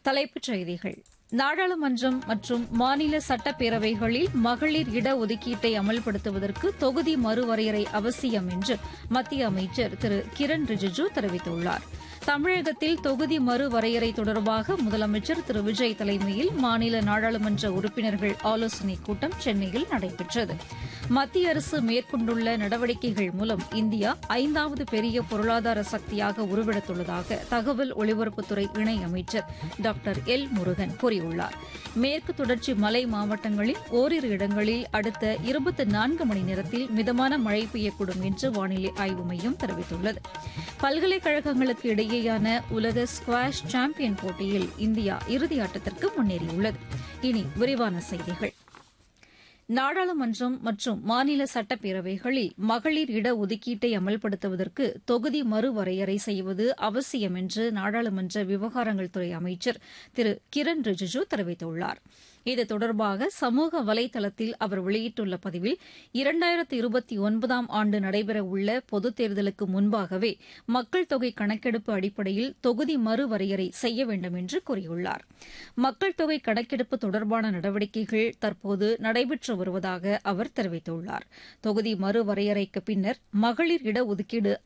தலைப்புச் செய்திகள் நாடாளுமன்றம் மற்றும் மாநில சட்டப்பேரவைகளில் மகளிர் இடஒதுக்கீட்டை அமல்படுத்துவதற்கு தொகுதி மறுவரையறை அவசியம் என்று மத்திய அமைச்சர் திரு கிரண் ரிஜிஜு தெரிவித்துள்ளார் தமிழகத்தில் தொகுதி மறுவரையறை தொடர்பாக முதலமைச்சர் திரு விஜய் தலைமையில் மாநில நாடாளுமன்ற உறுப்பினர்கள் ஆலோசனைக் கூட்டம் சென்னையில் நடைபெற்றது மத்திய அரசு மேற்கொண்டுள்ள நடவடிக்கைகள் மூலம் இந்தியா ஐந்தாவது பெரிய பொருளாதார சக்தியாக உருவெடுத்துள்ளதாக தகவல் ஒலிபரப்புத்துறை இணையமைச்சர் டாக்டர் எல் முருகன் கூறியுள்ளார் மேற்கு தொடர்ச்சி மலை மாவட்டங்களில் ஓரிரு இடங்களில் அடுத்த இருபத்தி நான்கு மணி நேரத்தில் மிதமான மழை பெய்யக்கூடும் என்று வானிலை ஆய்வு மையம் தெரிவித்துள்ளது பல்கலைக்கழகங்களுக்கு இடையேயான உலக ஸ்குவாஷ் சாம்பியன் போட்டியில் இந்தியா இறுதியாட்டத்திற்கு முன்னேறியுள்ளது இனி விரிவான செய்திகள் நாடாளுமன்றம் மற்றும் மாநில சட்டப்பேரவைகளில் மகளிர் இடஒதுக்கீட்டை அமல்படுத்துவதற்கு தொகுதி மறுவரையறை செய்வது அவசியம் என்று நாடாளுமன்ற விவகாரங்கள் துறை அமைச்சர் திரு கிரண் ரிஜிஜு தெரிவித்துள்ளார் இது தொடர்பாக சமூக வலைதளத்தில் அவர் வெளியிட்டுள்ள பதிவில் இரண்டாயிரத்து இருபத்தி ஒன்பதாம் ஆண்டு நடைபெறவுள்ள பொதுத் தேர்தலுக்கு முன்பாகவே மக்கள் தொகை கணக்கெடுப்பு அடிப்படையில் தொகுதி மறுவரையறை செய்ய வேண்டும் என்று கூறியுள்ளார் மக்கள் தொகை கணக்கெடுப்பு தொடர்பான நடவடிக்கைகள் தற்போது நடைபெற்று வருவதாக அவர் தெரிவித்துள்ளார் தொகுதி மறுவரையறைக்கு பின்னர் மகளிர் இடஒதுக்கீடு